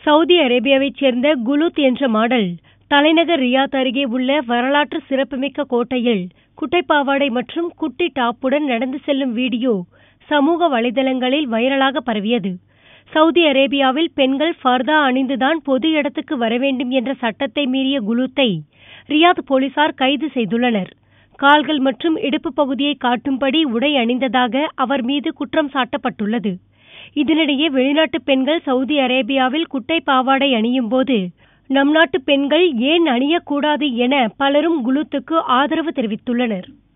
Saudi அரேபியாவைச் சேர்ந்த குலுத் என்ற model தலைநகர் ரியாத் அருகே உள்ள வரலாற்று சிறப்புமிக்க கோட்டையில் குட்டைப்பாவாடை மற்றும் குட்டி டாப்புடன் நடந்து செல்லும் வீடியோ சமூக வலைதளங்களில் வைரலாக பரவியது சவுதி அரேபியாவில் பெண்கள் ஃபர்தா அணிந்துதான் பொது இடத்துக்கு வர வேண்டும் என்ற சட்டத்தை மீறிய குலுத்தை ரியாத் போலீசார் கைது செய்துள்ளனர் கால்கள் மற்றும் இடுப்பு பகுதியை காட்டும்படி உடை அணிந்ததாக அவர் மீது குற்றம் சாட்டப்பட்டுள்ளது இதனிடையே வெளிநாட்டு பெண்கள் சவுதி அரேபியாவில் குட்டை பாவாடை அணியும் போது நம் நாட்டு பெண்கள் ஏன் அணியக்கூடாது என பலரும் குலுத்துக்கு ஆதரவு தெரிவித்துள்ளனர்